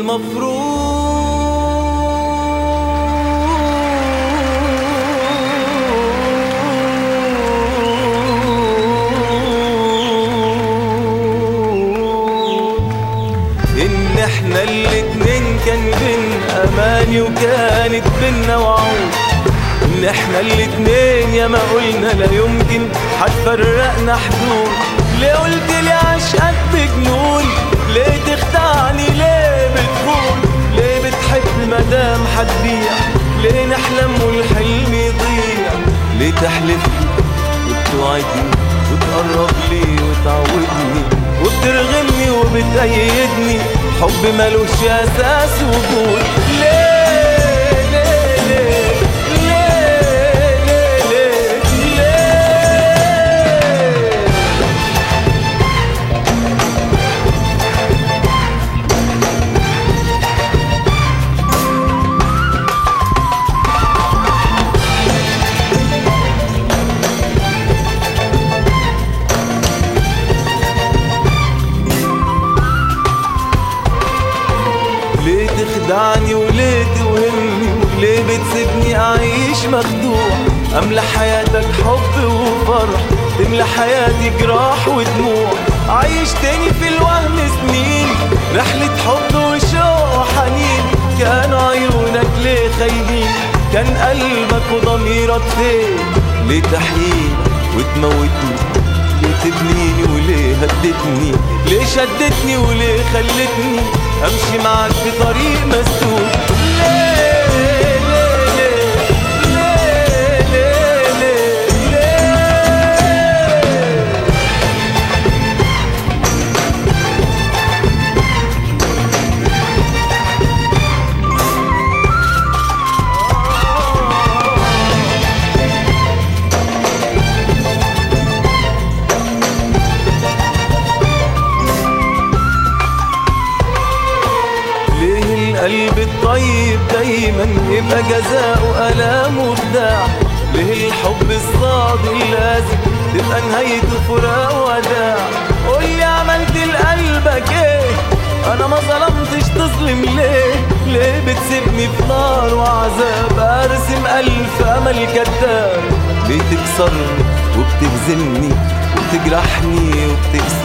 المفروض ان احنا الاتنين كان بينا اماني وكانت بينا وعود ان احنا الاتنين يا ما قلنا لا يمكن هتفرقنا حدود ليه قلت لي عشقك بجنون ليه تخدعني ليه بتخون ليه بتحب مدام هتبيع ليه نحلم والحلم يضيع ليه تحلف لي وبتوعدني وتقرب لي وتعودني وبترغمني وبتأيدني حب ملوش أساس وجود ليه ليه ليه ليه ليه ليه ليه ليه تخدعني وليه توهمني وليه بتسيبني اعيش مخدوع املى حياتك حب وفرح تملى حياتي جراح ودموع عيشتني في الوهم سنين رحلة حب وشوق وحنين كان عيونك ليه خاينين كان قلبك وضميرك فين ليه تحييني وتموتني ليه تبنيني وليه هدتني ليه شدتني وليه خلتني امشي معاك في طريق مسدود ليه ليه ليه ليه ليه ليه ليه ليه القلب الطيب دايما يبقى جزاؤه ألام وبداع ليه الحب الصادق لازم تبقى نهايته فراق وداع قولي عملت لقلبك ايه انا ما ظلمتش تظلم ليه ليه بتسيبني في نار وعذاب ارسم الف امل كذاب ليه تكسرني وبتهزمني وبتجرحني وبتكسرني